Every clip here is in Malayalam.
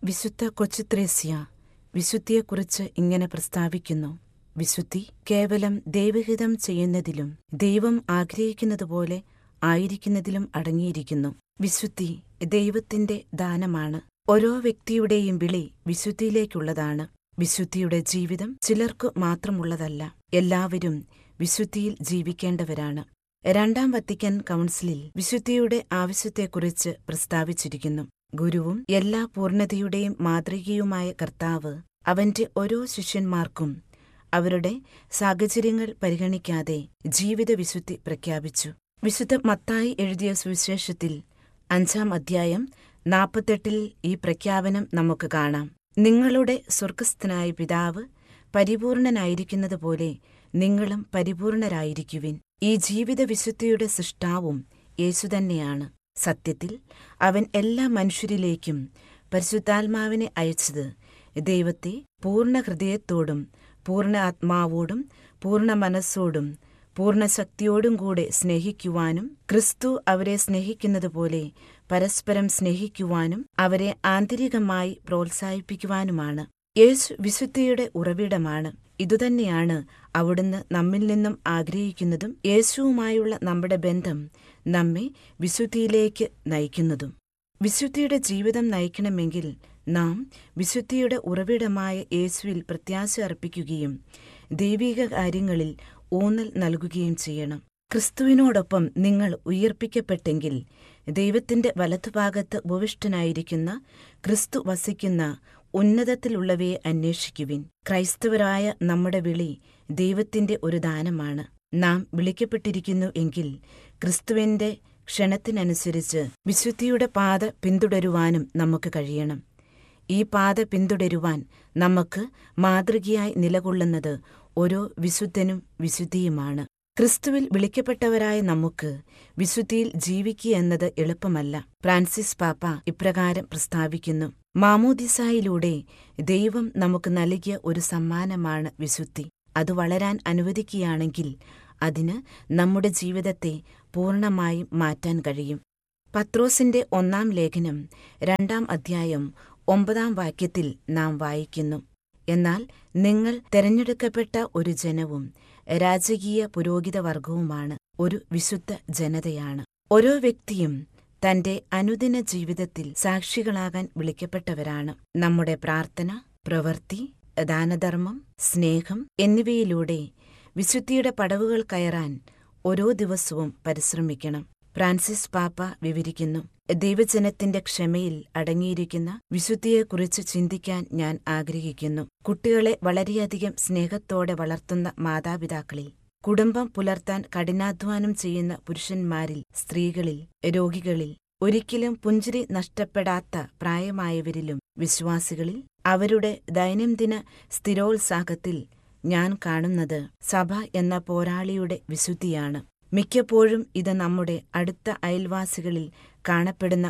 വിശുദ്ധ കൊച്ചുത്രേസ്യ വിശുദ്ധിയെക്കുറിച്ച് ഇങ്ങനെ പ്രസ്താവിക്കുന്നു വിശുദ്ധി കേവലം ദൈവഹിതം ചെയ്യുന്നതിലും ദൈവം ആഗ്രഹിക്കുന്നതുപോലെ ആയിരിക്കുന്നതിലും അടങ്ങിയിരിക്കുന്നു വിശുദ്ധി ദൈവത്തിന്റെ ദാനമാണ് ഓരോ വ്യക്തിയുടെയും വിളി വിശുദ്ധിയിലേക്കുള്ളതാണ് വിശുദ്ധിയുടെ ജീവിതം ചിലർക്കു മാത്രമുള്ളതല്ല എല്ലാവരും വിശുദ്ധിയിൽ ജീവിക്കേണ്ടവരാണ് രണ്ടാം വത്തിക്കൻ കൗൺസിലിൽ വിശുദ്ധിയുടെ ആവശ്യത്തെക്കുറിച്ച് പ്രസ്താവിച്ചിരിക്കുന്നു ഗുരുവും എല്ലാ പൂർണ്ണതയുടെയും മാതൃകയുമായ കർത്താവ് അവന്റെ ഓരോ ശിഷ്യന്മാർക്കും അവരുടെ സാഹചര്യങ്ങൾ പരിഗണിക്കാതെ ജീവിത വിശുദ്ധി പ്രഖ്യാപിച്ചു വിശുദ്ധ മത്തായി എഴുതിയ സുവിശേഷത്തിൽ അഞ്ചാം അധ്യായം നാൽപ്പത്തെട്ടിൽ ഈ പ്രഖ്യാപനം നമുക്ക് കാണാം നിങ്ങളുടെ സ്വർഗസ്ഥനായ പിതാവ് പരിപൂർണനായിരിക്കുന്നതുപോലെ നിങ്ങളും പരിപൂർണരായിരിക്കുവിൻ ഈ ജീവിത വിശുദ്ധിയുടെ സൃഷ്ടാവും യേശു തന്നെയാണ് സത്യത്തിൽ അവൻ എല്ലാ മനുഷ്യരിലേക്കും പരിശുദ്ധാത്മാവിനെ അയച്ചത് ദൈവത്തെ പൂർണ്ണ ഹൃദയത്തോടും പൂർണ്ണ ആത്മാവോടും പൂർണ്ണ മനസ്സോടും പൂർണ്ണ ശക്തിയോടും കൂടെ സ്നേഹിക്കുവാനും ക്രിസ്തു അവരെ സ്നേഹിക്കുന്നതുപോലെ പരസ്പരം സ്നേഹിക്കുവാനും അവരെ ആന്തരികമായി പ്രോത്സാഹിപ്പിക്കുവാനുമാണ് യേശു വിശുദ്ധിയുടെ ഉറവിടമാണ് ഇതുതന്നെയാണ് അവിടുന്ന് നമ്മിൽ നിന്നും ആഗ്രഹിക്കുന്നതും യേശുവുമായുള്ള നമ്മുടെ ബന്ധം നമ്മെ വിശുദ്ധിയിലേക്ക് നയിക്കുന്നതും വിശുദ്ധിയുടെ ജീവിതം നയിക്കണമെങ്കിൽ നാം വിശുദ്ധിയുടെ ഉറവിടമായ യേശുവിൽ പ്രത്യാശ അർപ്പിക്കുകയും ദൈവിക കാര്യങ്ങളിൽ ഊന്നൽ നൽകുകയും ചെയ്യണം ക്രിസ്തുവിനോടൊപ്പം നിങ്ങൾ ഉയർപ്പിക്കപ്പെട്ടെങ്കിൽ ദൈവത്തിന്റെ വലതുഭാഗത്ത് ഉപവിഷ്ടനായിരിക്കുന്ന ക്രിസ്തു വസിക്കുന്ന ഉന്നതത്തിലുള്ളവയെ അന്വേഷിക്കുവിൻ ക്രൈസ്തവരായ നമ്മുടെ വിളി ദൈവത്തിന്റെ ഒരു ദാനമാണ് നാം വിളിക്കപ്പെട്ടിരിക്കുന്നു എങ്കിൽ ക്രിസ്തുവിന്റെ ക്ഷണത്തിനനുസരിച്ച് വിശുദ്ധിയുടെ പാത പിന്തുടരുവാനും നമുക്ക് കഴിയണം ഈ പാത പിന്തുടരുവാൻ നമുക്ക് മാതൃകയായി നിലകൊള്ളുന്നത് ഓരോ വിശുദ്ധനും വിശുദ്ധിയുമാണ് ക്രിസ്തുവിൽ വിളിക്കപ്പെട്ടവരായ നമുക്ക് വിശുദ്ധിയിൽ ജീവിക്കുക എന്നത് എളുപ്പമല്ല ഫ്രാൻസിസ് പാപ്പ ഇപ്രകാരം പ്രസ്താവിക്കുന്നു മാമോദിസായിലൂടെ ദൈവം നമുക്ക് നൽകിയ ഒരു സമ്മാനമാണ് വിശുദ്ധി അത് വളരാൻ അനുവദിക്കുകയാണെങ്കിൽ അതിന് നമ്മുടെ ജീവിതത്തെ പൂർണ്ണമായും മാറ്റാൻ കഴിയും പത്രോസിന്റെ ഒന്നാം ലേഖനം രണ്ടാം അധ്യായം ഒമ്പതാം വാക്യത്തിൽ നാം വായിക്കുന്നു എന്നാൽ നിങ്ങൾ തെരഞ്ഞെടുക്കപ്പെട്ട ഒരു ജനവും രാജകീയ പുരോഹിതവർഗവുമാണ് ഒരു വിശുദ്ധ ജനതയാണ് ഓരോ വ്യക്തിയും തന്റെ അനുദിന ജീവിതത്തിൽ സാക്ഷികളാകാൻ വിളിക്കപ്പെട്ടവരാണ് നമ്മുടെ പ്രാർത്ഥന പ്രവൃത്തി ദാനധർമ്മം സ്നേഹം എന്നിവയിലൂടെ വിശുദ്ധിയുടെ പടവുകൾ കയറാൻ ഓരോ ദിവസവും പരിശ്രമിക്കണം ഫ്രാൻസിസ് പാപ്പ വിവരിക്കുന്നു ദൈവജനത്തിന്റെ ക്ഷമയിൽ അടങ്ങിയിരിക്കുന്ന വിശുദ്ധിയെക്കുറിച്ച് ചിന്തിക്കാൻ ഞാൻ ആഗ്രഹിക്കുന്നു കുട്ടികളെ വളരെയധികം സ്നേഹത്തോടെ വളർത്തുന്ന മാതാപിതാക്കളിൽ കുടുംബം പുലർത്താൻ കഠിനാധ്വാനം ചെയ്യുന്ന പുരുഷന്മാരിൽ സ്ത്രീകളിൽ രോഗികളിൽ ഒരിക്കലും പുഞ്ചിരി നഷ്ടപ്പെടാത്ത പ്രായമായവരിലും വിശ്വാസികളിൽ അവരുടെ ദൈനംദിന സ്ഥിരോത്സാഹത്തിൽ ഞാൻ കാണുന്നത് സഭ എന്ന പോരാളിയുടെ വിശുദ്ധിയാണ് മിക്കപ്പോഴും ഇത് നമ്മുടെ അടുത്ത അയൽവാസികളിൽ കാണപ്പെടുന്ന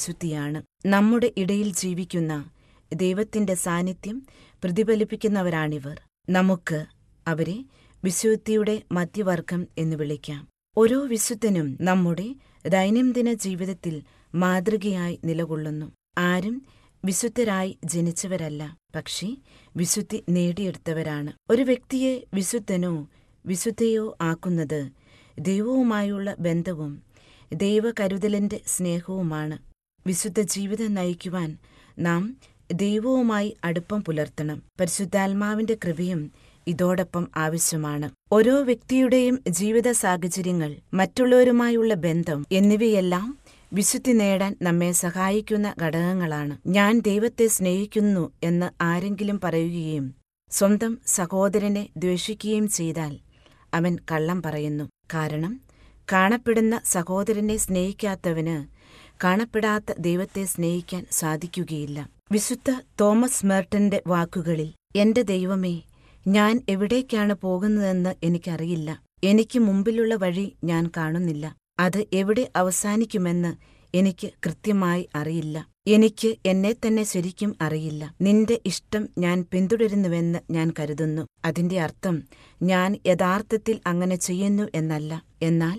ഒരു നമ്മുടെ ഇടയിൽ ജീവിക്കുന്ന ദൈവത്തിന്റെ സാന്നിധ്യം പ്രതിഫലിപ്പിക്കുന്നവരാണിവർ നമുക്ക് അവരെ വിശുദ്ധിയുടെ മധ്യവർഗം എന്ന് വിളിക്കാം ഓരോ വിശുദ്ധനും നമ്മുടെ ദൈനംദിന ജീവിതത്തിൽ മാതൃകയായി നിലകൊള്ളുന്നു ആരും വിശുദ്ധരായി ജനിച്ചവരല്ല പക്ഷേ വിശുദ്ധി നേടിയെടുത്തവരാണ് ഒരു വ്യക്തിയെ വിശുദ്ധനോ വിശുദ്ധയോ ആക്കുന്നത് ദൈവവുമായുള്ള ബന്ധവും ദൈവകരുതലിന്റെ സ്നേഹവുമാണ് വിശുദ്ധ ജീവിതം നയിക്കുവാൻ നാം ദൈവവുമായി അടുപ്പം പുലർത്തണം പരിശുദ്ധാത്മാവിന്റെ കൃപയും ഇതോടൊപ്പം ആവശ്യമാണ് ഓരോ വ്യക്തിയുടെയും ജീവിത സാഹചര്യങ്ങൾ മറ്റുള്ളവരുമായുള്ള ബന്ധം എന്നിവയെല്ലാം വിശുദ്ധി നേടാൻ നമ്മെ സഹായിക്കുന്ന ഘടകങ്ങളാണ് ഞാൻ ദൈവത്തെ സ്നേഹിക്കുന്നു എന്ന് ആരെങ്കിലും പറയുകയും സ്വന്തം സഹോദരനെ ദ്വേഷിക്കുകയും ചെയ്താൽ അവൻ കള്ളം പറയുന്നു കാരണം കാണപ്പെടുന്ന സഹോദരനെ സ്നേഹിക്കാത്തവന് കാണപ്പെടാത്ത ദൈവത്തെ സ്നേഹിക്കാൻ സാധിക്കുകയില്ല വിശുദ്ധ തോമസ് മേർട്ടന്റെ വാക്കുകളിൽ എന്റെ ദൈവമേ ഞാൻ എവിടേക്കാണ് പോകുന്നതെന്ന് എനിക്കറിയില്ല എനിക്ക് മുമ്പിലുള്ള വഴി ഞാൻ കാണുന്നില്ല അത് എവിടെ അവസാനിക്കുമെന്ന് എനിക്ക് കൃത്യമായി അറിയില്ല എനിക്ക് എന്നെ തന്നെ ശരിക്കും അറിയില്ല നിന്റെ ഇഷ്ടം ഞാൻ പിന്തുടരുന്നുവെന്ന് ഞാൻ കരുതുന്നു അതിന്റെ അർത്ഥം ഞാൻ യഥാർത്ഥത്തിൽ അങ്ങനെ ചെയ്യുന്നു എന്നല്ല എന്നാൽ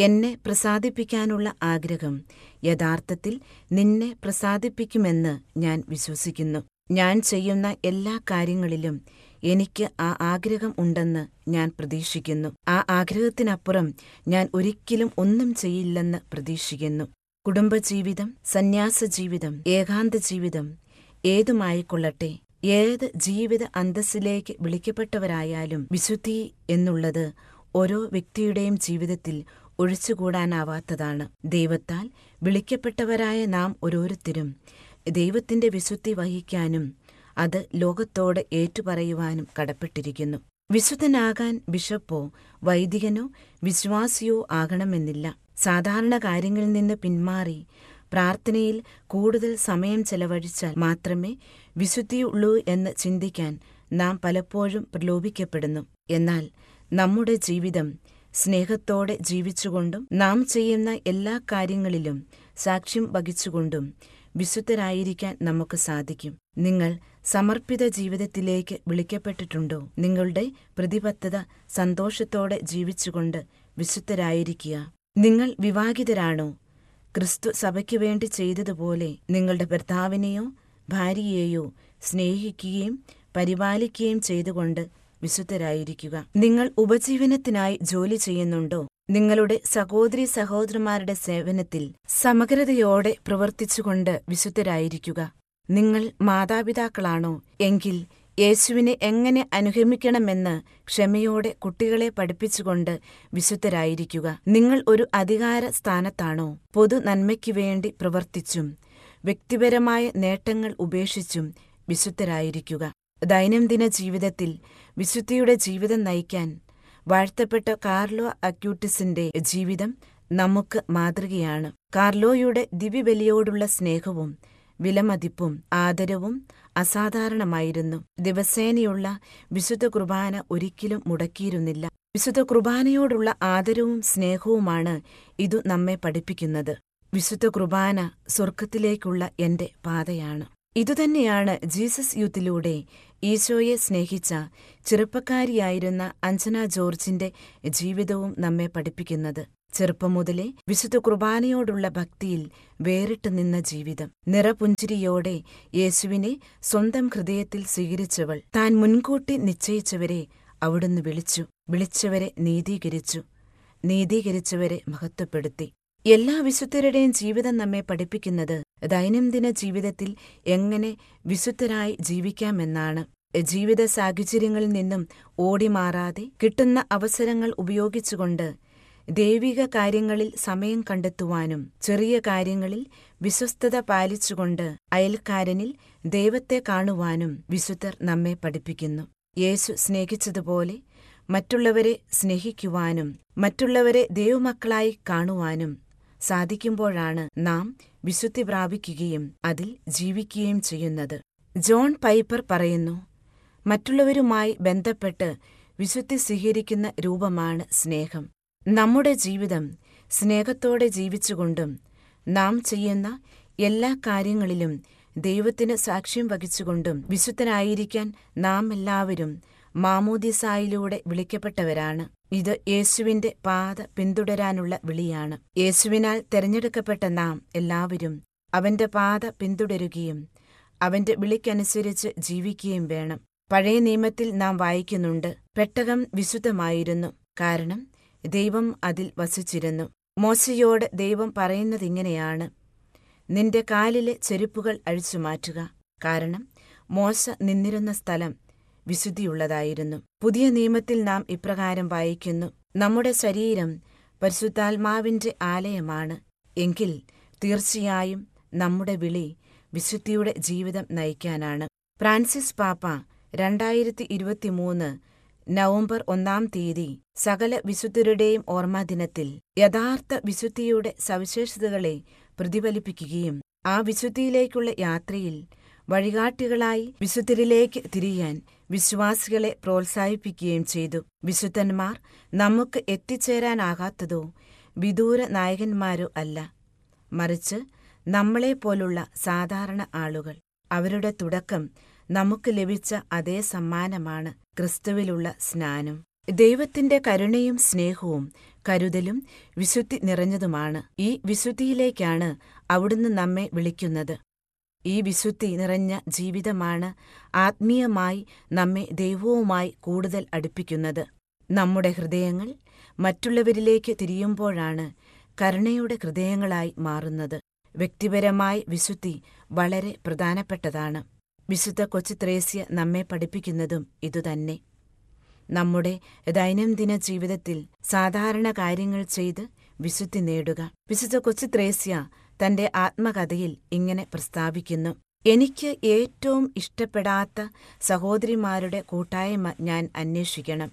എന്നെ പ്രസാദിപ്പിക്കാനുള്ള ആഗ്രഹം യഥാർത്ഥത്തിൽ നിന്നെ പ്രസാദിപ്പിക്കുമെന്ന് ഞാൻ വിശ്വസിക്കുന്നു ഞാൻ ചെയ്യുന്ന എല്ലാ കാര്യങ്ങളിലും എനിക്ക് ആ ആഗ്രഹം ഉണ്ടെന്ന് ഞാൻ പ്രതീക്ഷിക്കുന്നു ആ ആഗ്രഹത്തിനപ്പുറം ഞാൻ ഒരിക്കലും ഒന്നും ചെയ്യില്ലെന്ന് പ്രതീക്ഷിക്കുന്നു കുടുംബജീവിതം സന്യാസ ജീവിതം ഏകാന്ത ജീവിതം ഏതുമായിക്കൊള്ളട്ടെ ഏത് ജീവിത അന്തസ്സിലേക്ക് വിളിക്കപ്പെട്ടവരായാലും വിശുദ്ധി എന്നുള്ളത് ഓരോ വ്യക്തിയുടെയും ജീവിതത്തിൽ ഒഴിച്ചുകൂടാനാവാത്തതാണ് ദൈവത്താൽ വിളിക്കപ്പെട്ടവരായ നാം ഓരോരുത്തരും ദൈവത്തിന്റെ വിശുദ്ധി വഹിക്കാനും അത് ലോകത്തോട് ഏറ്റുപറയുവാനും കടപ്പെട്ടിരിക്കുന്നു വിശുദ്ധനാകാൻ ബിഷപ്പോ വൈദികനോ വിശ്വാസിയോ ആകണമെന്നില്ല സാധാരണ കാര്യങ്ങളിൽ നിന്ന് പിന്മാറി പ്രാർത്ഥനയിൽ കൂടുതൽ സമയം ചെലവഴിച്ചാൽ മാത്രമേ വിശുദ്ധിയുള്ളൂ എന്ന് ചിന്തിക്കാൻ നാം പലപ്പോഴും പ്രലോഭിക്കപ്പെടുന്നു എന്നാൽ നമ്മുടെ ജീവിതം സ്നേഹത്തോടെ ജീവിച്ചുകൊണ്ടും നാം ചെയ്യുന്ന എല്ലാ കാര്യങ്ങളിലും സാക്ഷ്യം വഹിച്ചുകൊണ്ടും വിശുദ്ധരായിരിക്കാൻ നമുക്ക് സാധിക്കും നിങ്ങൾ സമർപ്പിത ജീവിതത്തിലേക്ക് വിളിക്കപ്പെട്ടിട്ടുണ്ടോ നിങ്ങളുടെ പ്രതിബദ്ധത സന്തോഷത്തോടെ ജീവിച്ചുകൊണ്ട് വിശുദ്ധരായിരിക്കുക നിങ്ങൾ വിവാഹിതരാണോ ക്രിസ്തു സഭയ്ക്കു വേണ്ടി ചെയ്തതുപോലെ നിങ്ങളുടെ ഭർത്താവിനെയോ ഭാര്യയെയോ സ്നേഹിക്കുകയും പരിപാലിക്കുകയും ചെയ്തുകൊണ്ട് വിശുദ്ധരായിരിക്കുക നിങ്ങൾ ഉപജീവനത്തിനായി ജോലി ചെയ്യുന്നുണ്ടോ നിങ്ങളുടെ സഹോദരി സഹോദരന്മാരുടെ സേവനത്തിൽ സമഗ്രതയോടെ പ്രവർത്തിച്ചുകൊണ്ട് വിശുദ്ധരായിരിക്കുക നിങ്ങൾ മാതാപിതാക്കളാണോ എങ്കിൽ യേശുവിനെ എങ്ങനെ അനുഗമിക്കണമെന്ന് ക്ഷമയോടെ കുട്ടികളെ പഠിപ്പിച്ചുകൊണ്ട് വിശുദ്ധരായിരിക്കുക നിങ്ങൾ ഒരു അധികാര സ്ഥാനത്താണോ പൊതു നന്മയ്ക്കു വേണ്ടി പ്രവർത്തിച്ചും വ്യക്തിപരമായ നേട്ടങ്ങൾ ഉപേക്ഷിച്ചും വിശുദ്ധരായിരിക്കുക ദൈനംദിന ജീവിതത്തിൽ വിശുദ്ധിയുടെ ജീവിതം നയിക്കാൻ വാഴ്ത്തപ്പെട്ട കാർലോ അക്യൂട്ടിസിന്റെ ജീവിതം നമുക്ക് മാതൃകയാണ് കാർലോയുടെ ദിവ്യബലിയോടുള്ള സ്നേഹവും വിലമതിപ്പും ആദരവും അസാധാരണമായിരുന്നു ദിവസേനയുള്ള വിശുദ്ധ കുർബാന ഒരിക്കലും മുടക്കിയിരുന്നില്ല വിശുദ്ധ കുർബാനയോടുള്ള ആദരവും സ്നേഹവുമാണ് ഇതു നമ്മെ പഠിപ്പിക്കുന്നത് വിശുദ്ധ കുർബാന സ്വർഗത്തിലേക്കുള്ള എന്റെ പാതയാണ് ഇതുതന്നെയാണ് ജീസസ് യൂത്തിലൂടെ ഈശോയെ സ്നേഹിച്ച ചെറുപ്പക്കാരിയായിരുന്ന അഞ്ജന ജോർജിന്റെ ജീവിതവും നമ്മെ പഠിപ്പിക്കുന്നത് ചെറുപ്പം മുതലേ വിശുദ്ധ കുർബാനയോടുള്ള ഭക്തിയിൽ വേറിട്ട് നിന്ന ജീവിതം നിറപുഞ്ചിരിയോടെ യേശുവിനെ സ്വന്തം ഹൃദയത്തിൽ സ്വീകരിച്ചവൾ താൻ മുൻകൂട്ടി നിശ്ചയിച്ചവരെ അവിടുന്ന് വിളിച്ചു വിളിച്ചവരെ നീതീകരിച്ചു നീതീകരിച്ചവരെ മഹത്വപ്പെടുത്തി എല്ലാ വിശുദ്ധരുടെയും ജീവിതം നമ്മെ പഠിപ്പിക്കുന്നത് ദൈനംദിന ജീവിതത്തിൽ എങ്ങനെ വിശുദ്ധരായി ജീവിക്കാമെന്നാണ് ജീവിത സാഹചര്യങ്ങളിൽ നിന്നും ഓടിമാറാതെ കിട്ടുന്ന അവസരങ്ങൾ ഉപയോഗിച്ചുകൊണ്ട് ദൈവിക കാര്യങ്ങളിൽ സമയം കണ്ടെത്തുവാനും ചെറിയ കാര്യങ്ങളിൽ വിശ്വസ്തത പാലിച്ചുകൊണ്ട് അയൽക്കാരനിൽ ദൈവത്തെ കാണുവാനും വിശുദ്ധർ നമ്മെ പഠിപ്പിക്കുന്നു യേശു സ്നേഹിച്ചതുപോലെ മറ്റുള്ളവരെ സ്നേഹിക്കുവാനും മറ്റുള്ളവരെ ദൈവമക്കളായി കാണുവാനും സാധിക്കുമ്പോഴാണ് നാം വിശുദ്ധി പ്രാപിക്കുകയും അതിൽ ജീവിക്കുകയും ചെയ്യുന്നത് ജോൺ പൈപ്പർ പറയുന്നു മറ്റുള്ളവരുമായി ബന്ധപ്പെട്ട് വിശുദ്ധി സ്വീകരിക്കുന്ന രൂപമാണ് സ്നേഹം നമ്മുടെ ജീവിതം സ്നേഹത്തോടെ ജീവിച്ചുകൊണ്ടും നാം ചെയ്യുന്ന എല്ലാ കാര്യങ്ങളിലും ദൈവത്തിന് സാക്ഷ്യം വഹിച്ചുകൊണ്ടും വിശുദ്ധനായിരിക്കാൻ നാം എല്ലാവരും മാമോദിസായിലൂടെ വിളിക്കപ്പെട്ടവരാണ് ഇത് യേശുവിന്റെ പാത പിന്തുടരാനുള്ള വിളിയാണ് യേശുവിനാൽ തെരഞ്ഞെടുക്കപ്പെട്ട നാം എല്ലാവരും അവന്റെ പാത പിന്തുടരുകയും അവന്റെ വിളിക്കനുസരിച്ച് ജീവിക്കുകയും വേണം പഴയ നിയമത്തിൽ നാം വായിക്കുന്നുണ്ട് പെട്ടകം വിശുദ്ധമായിരുന്നു കാരണം ദൈവം അതിൽ വസിച്ചിരുന്നു മോശയോട് ദൈവം പറയുന്നതിങ്ങനെയാണ് നിന്റെ കാലിലെ ചെരുപ്പുകൾ അഴിച്ചുമാറ്റുക കാരണം മോശ നിന്നിരുന്ന സ്ഥലം വിശുദ്ധിയുള്ളതായിരുന്നു പുതിയ നിയമത്തിൽ നാം ഇപ്രകാരം വായിക്കുന്നു നമ്മുടെ ശരീരം പരിശുദ്ധാത്മാവിന്റെ ആലയമാണ് എങ്കിൽ തീർച്ചയായും നമ്മുടെ വിളി വിശുദ്ധിയുടെ ജീവിതം നയിക്കാനാണ് ഫ്രാൻസിസ് പാപ്പ രണ്ടായിരത്തി ഇരുപത്തിമൂന്ന് നവംബർ ഒന്നാം തീയതി സകല വിശുദ്ധരുടെയും ഓർമ്മദിനത്തിൽ യഥാർത്ഥ വിശുദ്ധിയുടെ സവിശേഷതകളെ പ്രതിഫലിപ്പിക്കുകയും ആ വിശുദ്ധിയിലേക്കുള്ള യാത്രയിൽ വഴികാട്ടികളായി വിശുദ്ധരിലേക്ക് തിരിയാൻ വിശ്വാസികളെ പ്രോത്സാഹിപ്പിക്കുകയും ചെയ്തു വിശുദ്ധന്മാർ നമുക്ക് എത്തിച്ചേരാനാകാത്തതോ വിദൂര നായകന്മാരോ അല്ല മറിച്ച് നമ്മളെപ്പോലുള്ള സാധാരണ ആളുകൾ അവരുടെ തുടക്കം നമുക്ക് ലഭിച്ച അതേ സമ്മാനമാണ് ക്രിസ്തുവിലുള്ള സ്നാനം ദൈവത്തിന്റെ കരുണയും സ്നേഹവും കരുതലും വിശുദ്ധി നിറഞ്ഞതുമാണ് ഈ വിശുദ്ധിയിലേക്കാണ് അവിടുന്ന് നമ്മെ വിളിക്കുന്നത് ഈ വിശുദ്ധി നിറഞ്ഞ ജീവിതമാണ് ആത്മീയമായി നമ്മെ ദൈവവുമായി കൂടുതൽ അടുപ്പിക്കുന്നത് നമ്മുടെ ഹൃദയങ്ങൾ മറ്റുള്ളവരിലേക്ക് തിരിയുമ്പോഴാണ് കരുണയുടെ ഹൃദയങ്ങളായി മാറുന്നത് വ്യക്തിപരമായ വിശുദ്ധി വളരെ പ്രധാനപ്പെട്ടതാണ് വിശുദ്ധ കൊച്ചു ത്രേസ്യ നമ്മെ പഠിപ്പിക്കുന്നതും ഇതുതന്നെ നമ്മുടെ ദൈനംദിന ജീവിതത്തിൽ സാധാരണ കാര്യങ്ങൾ ചെയ്ത് വിശുദ്ധി നേടുക വിശുദ്ധ കൊച്ചു ത്രേസ്യ തന്റെ ആത്മകഥയിൽ ഇങ്ങനെ പ്രസ്താവിക്കുന്നു എനിക്ക് ഏറ്റവും ഇഷ്ടപ്പെടാത്ത സഹോദരിമാരുടെ കൂട്ടായ്മ ഞാൻ അന്വേഷിക്കണം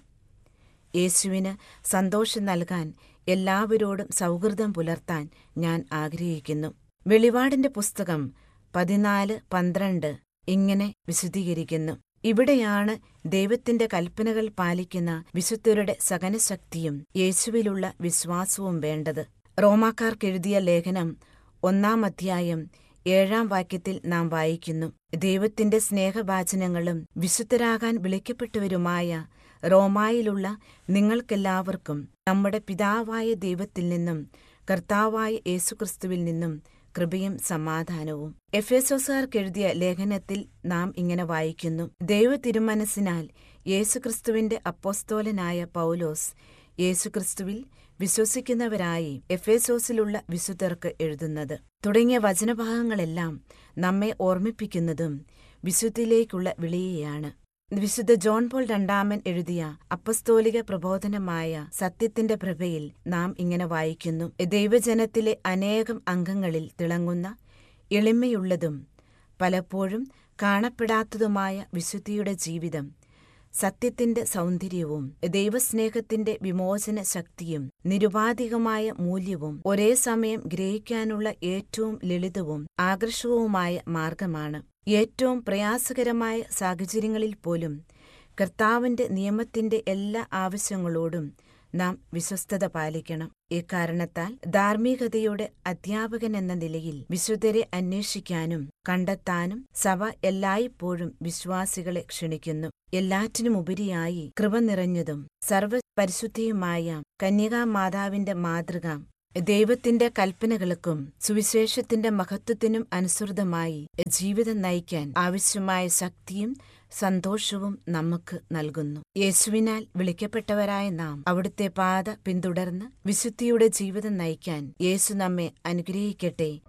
യേശുവിന് സന്തോഷം നൽകാൻ എല്ലാവരോടും സൗഹൃദം പുലർത്താൻ ഞാൻ ആഗ്രഹിക്കുന്നു വെളിപാടിന്റെ പുസ്തകം പതിനാല് പന്ത്രണ്ട് ഇങ്ങനെ വിശദീകരിക്കുന്നു ഇവിടെയാണ് ദൈവത്തിന്റെ കൽപ്പനകൾ പാലിക്കുന്ന വിശുദ്ധരുടെ സഹനശക്തിയും യേശുവിലുള്ള വിശ്വാസവും വേണ്ടത് റോമാക്കാർക്കെഴുതിയ ലേഖനം ഒന്നാം അധ്യായം ഏഴാം വാക്യത്തിൽ നാം വായിക്കുന്നു ദൈവത്തിന്റെ സ്നേഹവാചനങ്ങളും വിശുദ്ധരാകാൻ വിളിക്കപ്പെട്ടവരുമായ റോമായിലുള്ള നിങ്ങൾക്കെല്ലാവർക്കും നമ്മുടെ പിതാവായ ദൈവത്തിൽ നിന്നും കർത്താവായ യേശുക്രിസ്തുവിൽ നിന്നും കൃപയും സമാധാനവും എഫേസോസുകാർക്കെഴുതിയ ലേഖനത്തിൽ നാം ഇങ്ങനെ വായിക്കുന്നു ദൈവ തിരുമനസ്സിനാൽ യേശുക്രിസ്തുവിന്റെ അപ്പോസ്തോലനായ പൗലോസ് യേശുക്രിസ്തുവിൽ വിശ്വസിക്കുന്നവരായി എഫേസോസിലുള്ള വിശുദ്ധർക്ക് എഴുതുന്നത് തുടങ്ങിയ വചനഭാഗങ്ങളെല്ലാം നമ്മെ ഓർമ്മിപ്പിക്കുന്നതും വിശുദ്ധിയിലേക്കുള്ള വിളിയെയാണ് വിശുദ്ധ ജോൺ പോൾ രണ്ടാമൻ എഴുതിയ അപ്പസ്തോലിക പ്രബോധനമായ സത്യത്തിന്റെ പ്രഭയിൽ നാം ഇങ്ങനെ വായിക്കുന്നു ദൈവജനത്തിലെ അനേകം അംഗങ്ങളിൽ തിളങ്ങുന്ന എളിമയുള്ളതും പലപ്പോഴും കാണപ്പെടാത്തതുമായ വിശുദ്ധിയുടെ ജീവിതം സത്യത്തിന്റെ സൗന്ദര്യവും ദൈവസ്നേഹത്തിന്റെ വിമോചന ശക്തിയും നിരുപാധികമായ മൂല്യവും ഒരേ സമയം ഗ്രഹിക്കാനുള്ള ഏറ്റവും ലളിതവും ആകർഷകവുമായ മാർഗമാണ് ഏറ്റവും പ്രയാസകരമായ സാഹചര്യങ്ങളിൽ പോലും കർത്താവിന്റെ നിയമത്തിന്റെ എല്ലാ ആവശ്യങ്ങളോടും നാം വിശ്വസ്തത പാലിക്കണം ഇക്കാരണത്താൽ ധാർമ്മികതയുടെ അധ്യാപകൻ എന്ന നിലയിൽ വിശുദ്ധരെ അന്വേഷിക്കാനും കണ്ടെത്താനും സഭ എല്ലായ്പ്പോഴും വിശ്വാസികളെ ക്ഷണിക്കുന്നു എല്ലാറ്റിനുമുപരിയായി കൃപ നിറഞ്ഞതും സർവപരിശുദ്ധിയുമായ കന്യകാമാതാവിന്റെ മാതൃക ദൈവത്തിന്റെ കൽപ്പനകൾക്കും സുവിശേഷത്തിന്റെ മഹത്വത്തിനും അനുസൃതമായി ജീവിതം നയിക്കാൻ ആവശ്യമായ ശക്തിയും സന്തോഷവും നമുക്ക് നൽകുന്നു യേശുവിനാൽ വിളിക്കപ്പെട്ടവരായ നാം അവിടുത്തെ പാത പിന്തുടർന്ന് വിശുദ്ധിയുടെ ജീവിതം നയിക്കാൻ യേശു നമ്മെ അനുഗ്രഹിക്കട്ടെ